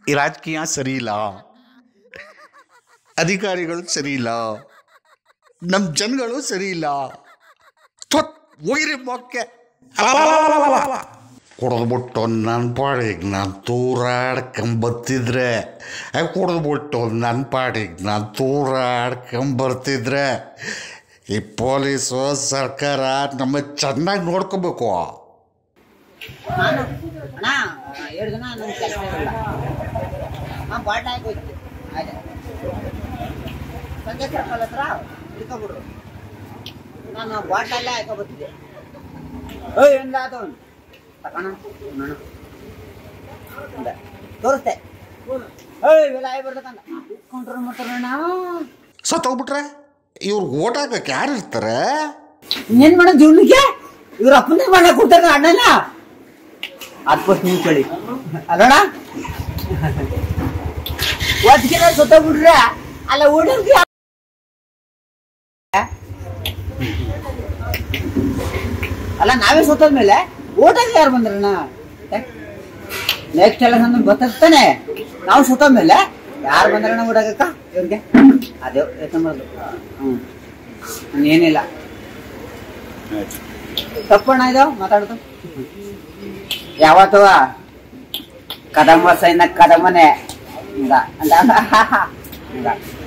ಈ ರಾಜಕೀಯ ಸರಿ ಇಲ್ಲ ಅಧಿಕಾರಿಗಳು ಸರಿ ಇಲ್ಲ ನಮ್ಮ ಜನಗಳು ಸರಿ ಇಲ್ಲ ಥೊತ್, ಒಯ್ರಿ ಮೊಕ್ಕೆ ಕುಡಿದ್ಬಿಟ್ಟು ನನ್ನ ಪಾಡಿಗೆ ನಾನು ತೂರಾಡ್ಕೊಂಬತ್ತಿದ್ರೆ ಕುಡಿದ್ಬಿಟ್ಟು ನನ್ನ ಪಾಡಿಗೆ ನಾನು ತೂರಾಡ್ಕೊಂಬರ್ತಿದ್ರೆ ಈ ಪೊಲೀಸು ಸರ್ಕಾರ ನಮ್ಮ ಚೆನ್ನಾಗಿ ನೋಡ್ಕೋಬೇಕು ನಾನು ಅಣ್ಣ ಎರಡು ದಿನ ನನ್ನ ಕೆಲಸ ಇರಲ್ಲ ಹಾಂ ಬಾಟ ಆಗಿ ಹೋಯ್ತು ಆಯ್ತು ಸಂಜೆ ಸರ್ಕಲ್ ಹತ್ರ ಹಿಡ್ಕೊಬಿಡ್ರು ನಾನು ಬಾಟಲ್ಲೇ ಹಾಕೋ ಬರ್ತಿದ್ದೆ ಏಯ್ ಎಂದ ಅದು ತಗೋಣ ನೋಡು ಅಂದೆ. ತೋರಿಸ್ದೆ ಏಯ್ ಇವೆಲ್ಲ ಆಗಿ ಬರ್ತಕ್ಕಂತ ಕಂಟ್ರೋಲ್ ಮಾಡ್ತಾರಣ್ಣ ಸತ್ತೋಗ್ಬಿಟ್ರೆ ಇವ್ರು ಓಟ್ ಹಾಕಕ್ಕೆ ಯಾರು ಇರ್ತಾರೆ ಇನ್ನೇನ್ ಮಾಡೋ ಜೀವನಕ್ಕೆ ಇವ್ರ ಅಪ್ಪನೇ ಮಾಡಕ್ ಕೊಡ್ತಾರ ಅಣ್ಣನ ಅದ್ಕೋಸ್ ನೀವು ಕೇಳಿ ಅಲ್ಲೋಣ ಒದ್ಕಿನ ಸುತ್ತಬಿಟ್ರೆ ಅಲ್ಲ ಹುಡುಗಿ ಅಲ್ಲ ನಾವೇ ಸುತ್ತದ್ಮೇಲೆ ಓಟಕ್ಕೆ ಯಾರು ಬಂದ್ರಣ್ಣ ನೆಕ್ಸ್ಟ್ ಎಲ್ಲ ನನ್ನ ಬತ್ತಾನೆ ನಾವು ಸುತ್ತದ್ಮೇಲೆ ಯಾರು ಬಂದ್ರಣ್ಣ ಓಡಾಕಕ್ಕ ಇವ್ರಿಗೆ ಅದೇ ಎತ್ತಂಬರ್ದು ಹ್ಮ್ ಏನಿಲ್ಲ ತಪ್ಪಣ್ಣ ಇದು ಮಾತಾಡೋದು ಯಾವತ್ತು ಕದಮ್ಮ ಸೈನ ಕದಮ್ಮನೆ ಹಿಂಗ ಅಂದ ಹಿಂಗ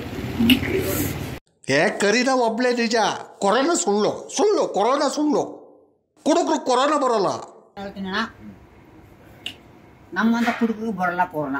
ಏ ಕರೀನ ಒಬ್ಳೆ ನಿಜ ಕೊರೋನಾ ಸುಳ್ಳು ಸುಳ್ಳು ಕೊರೋನಾ ಸುಳ್ಳು ಕುಡುಕ್ರು ಕೊರೋನಾ ಬರೋಲ್ಲ ಹೇಳ್ತೀನಿ ಅಣ್ಣ ನಮ್ಮಂತ ಕುಡುಕು ಬರಲ್ಲ ಕೊರೋನಾ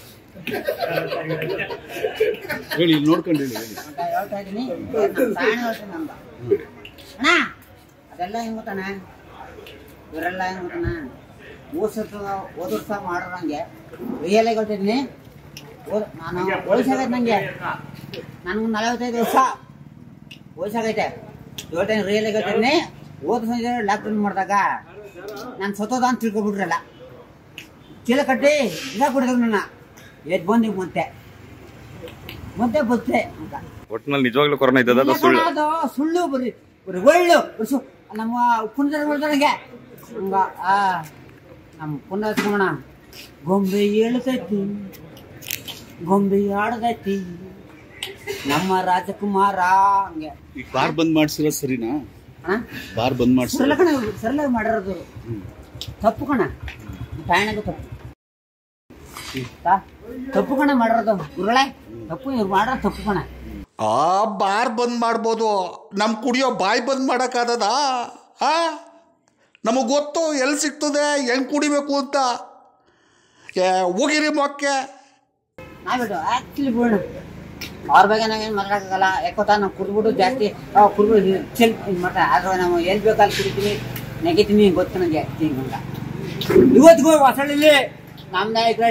ಹೇಳಿ ಇಲ್ಲಿ ನೋಡ್ಕೊಂಡು ಹೇಳಿ ಹೇಳಿ ಅಂತ ಹೇಳ್ತಾ ಇದೀನಿ ನಮ್ ತಾಯಿ ಹೇಳ್ತೀನಿ ನಮ್ದು ಅಣ್ಣ ಅದೆಲ್ಲ ಹೆಂಗ್ ಗೊತ್ತಾನೆ ಇವರೆಲ್ಲ ಹೆಂಗ್ ಗೊತ್ತಾನ ಹೋದ್ ಸರ್ತ ಹೋದ ವರ್ಷ ಮಾಡೋರಂಗೆ ರಿಯಲ್ ಆಗಿ ಹೇಳ್ತಿದ್ದೀನಿ ಹೋದ್ ನಾನು ವಯಸ್ಸಾಗೈತೆ ನಂಗೆ ನನಗೆ ನಲವತ್ತೈದು ವರ್ಷ ವಯಸ್ಸಾಗೈತೆ ಹೇಳ್ತೇನೆ ರಿಯಲ್ ಆಗಿ ಹೇಳ್ತಿದ್ದೀನಿ ಹೋದ ಸಂಜೆ ಲಾಕ್ಡೌನ್ ಮಾಡಿದಾಗ ನಾನು ಸತ್ತೋದ ಅಂತ ತಿಳ್ಕೊಬಿಟ್ರಲ್ಲ ಚೀಲ ಕಟ್ಟಿ ಇದಾಗ ಬಿಡಿದ್ರು ನನ್ನ ಎದ್ದು ಬಂದಿಗೆ ಮತ್ತೆ ಮತ್ತೆ ಬತ್ತೆ ಅಂತ ಒಟ್ನಲ್ಲಿ ನಿಜವಾಗ್ಲೂ ಕೊರೋನಾ ಇದ್ದದ ಅದು ಸುಳ್ಳು ಅದು ಸುಳ್ಳು ಬರೀ ಬರೀ ಒಳ್ಳು ಬರೀ ಸು ನಮ್ಮ ಪುಣ್ಯದ ಹೇಳ್ದಂಗೆ ಹಂಗ ಆ ನಮ್ಮ ಪುಣ್ಯ ಹಚ್ಕೊಂಬಣ ಗೊಂಬೆ ಏಳ್ತೈತಿ ಗೊಂಬೆ ಆಡದೈತಿ ನಮ್ಮ ರಾಜಕುಮಾರ ಹಂಗೆ ಈಗ ಬಾರ್ ಬಂದ್ ಮಾಡ್ಸಿರೋ ಸರಿನಾ ಅಣ್ಣ ಬಾರ್ ಬಂದ್ ಮಾಡ್ಸಿರೋ ಸರಳ ಕಣ ಸರಳ ಮಾಡಿರೋದು ತಪ್ಪು ಕಣ ತಾಯಣಗೂ ತಪ್ಪು ತಾ, ತಪ್ಪು ಕಣ ಮಾಡಿರೋದು ಗುರುಳೆ ತಪ್ಪು ಇವ್ರು ಮಾಡೋ ತಪ್ಪು ಕಣ ಆ ಬಾರ್ ಬಂದ್ ಮಾಡ್ಬೋದು ನಮ್ಮ ಕುಡಿಯೋ ಬಾಯಿ ಬಂದ್ ಮಾಡೋಕ್ಕಾಗದ ಆ ನಮಗೆ ಗೊತ್ತು ಎಲ್ಲಿ ಸಿಗ್ತದೆ ಹೆಂಗೆ ಕುಡಿಬೇಕು ಅಂತ ಏ ಹೋಗಿರಿ ಮೊಕ್ಕೆ ನಾವಿಡು ಆಕ್ಚುಲಿ ಬಿಡೋಣ ಅವ್ರ ಬಗ್ಗೆ ನಾವೇನು ಮಾತಾಡೋಕ್ಕಾಗಲ್ಲ ಯಾಕೋತಾ ನಾವು ಕುಡ್ಬಿಟ್ಟು ಜಾಸ್ತಿ ನಾವು ಕುಡ್ಬಿಟ್ಟು ಚೆಲ್ ಇದು ಮಾಡ್ತಾರೆ ಆದ್ರೆ ನಾವು ಎಲ್ಲಿ ಬೇಕಾದ್ರೆ ಕುಡಿತೀವಿ ನೆಗಿತೀನಿ ಗೊತ್ತು ನನಗೆ ಹಿಂಗ ಇವತ್ತಿಗೂ ಹೊಸಳ್ಳಿ ನಮ್ಮ ನಾಯಕ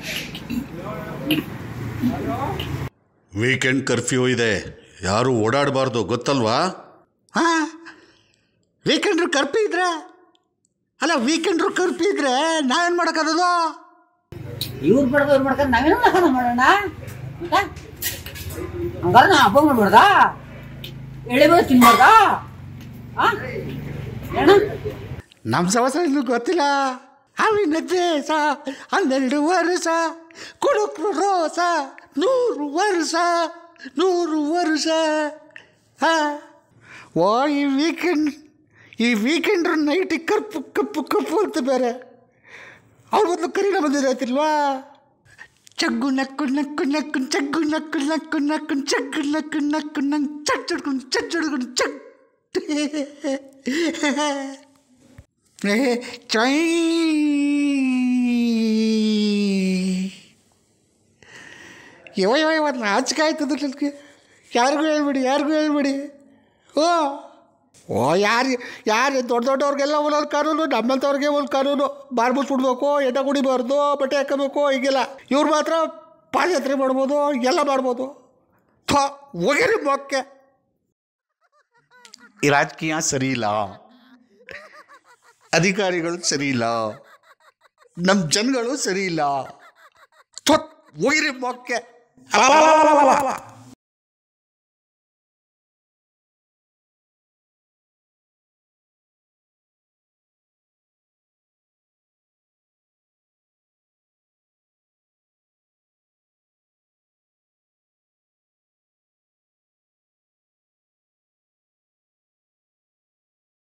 ವೀಕೆಂಡ್ ಕರ್ಫ್ಯೂ ಇದೆ ಯಾರು ಓಡಾಡಬಾರ್ದು ಗೊತ್ತಲ್ವಾ ಹಾಂ ವೀಕೆಂಡ್ರು ಕರ್ಫ್ಯೂ ಇದ್ರೆ ಅಲ್ಲ ವೀಕೆಂಡ್ರು ಕರ್ಫ್ಯೂ ಇದ್ರೆ ನಾವೇನು ಮಾಡೋಕ್ಕಾಗದು ಇವ್ರು ಬಡ್ದು ಇವ್ರು ಮಾಡ್ಕೊಂಡು ನಾವೇನು ಮಾಡೋಣ ಮಾಡೋಣ ಅಂತ ಹಂಗಾರೆ ನಾ ಹಬ್ಬ ಮಾಡ್ಬಾರ್ದಾ ಎಳೆಬೋದು ತಿನ್ಬಾರ್ದಾ ಆ ಏನ ನಮ್ಮ ಸವಸ ಇನ್ನೂ ಗೊತ್ತಿಲ್ಲ ಅವಿನ ದೇಶ ಹನ್ನೆರಡು ವರ್ಷ ಕುಡುಕ್ರು ರೋಸ ನೂರು ವರ್ಷ ನೂರು ವರ್ಷ ಹಾ ಓ ಈ ವೀಕೆಂಡ್ ಈ ವೀಕೆಂಡ್ರು ನೈಟಿಗೆ ಕಪ್ಪು ಕಪ್ಪು ಕಪ್ಪು ಅಂತ ಬೇರೆ ಅವ್ರ ಒಂದು ಕರೀನ ಬಂದಿರತ್ತಿಲ್ವಾ ಚಗ್ಗು ನಕ್ಕು ನಕ್ಕು ನಕ್ಕು ಚಗ್ಗು ನಕ್ಕು ನಕ್ಕು ನಕ್ಕು ಚಗ್ಗು ನಕ್ಕು ನಕ್ಕು ನಂಗೆ ಚಗ್ ಚಡ್ಕೊಂಡು ಚಗ್ ಚಡ್ಕೊಂಡು ಚಗ್ ಏ, ಚೈ ಯವ ಯವ ಇವತ್ತು ನಾಚಿಕೆ ಆಯ್ತದ ನನಗೆ ಯಾರಿಗೂ ಹೇಳ್ಬೇಡಿ ಯಾರಿಗೂ ಹೇಳ್ಬೇಡಿ ಓ ಓ ಯಾರು ಯಾರು ದೊಡ್ಡ ದೊಡ್ಡವ್ರಿಗೆಲ್ಲ ಒಂದೊಂದು ಕಾನೂನು ನಮ್ಮಂಥವ್ರಿಗೆ ಒಂದು ಕಾನೂನು ಬಾರ್ಬು ಸುಡಬೇಕು ಎಣ್ಣೆ ಕುಡಿಬಾರ್ದು ಬಟ್ಟೆ ಹಾಕೋಬೇಕು ಹೀಗೆಲ್ಲ ಇವ್ರು ಮಾತ್ರ ಪಾದಯಾತ್ರೆ ಮಾಡ್ಬೋದು ಎಲ್ಲ ಮಾಡ್ಬೋದು ಥೋ ಹೋಗಿರಿ ಮೊಕ್ಕೆ ಈ ರಾಜಕೀಯ ಸರಿ ಇಲ್ಲ ಅಧಿಕಾರಿಗಳು ಸರಿ ಇಲ್ಲ ನಮ್ಮ ಜನಗಳು ಸರಿ ಇಲ್ಲ ಥೊತ್ ಹೋಗಿರಿ ಮೊಕ್ಕೆ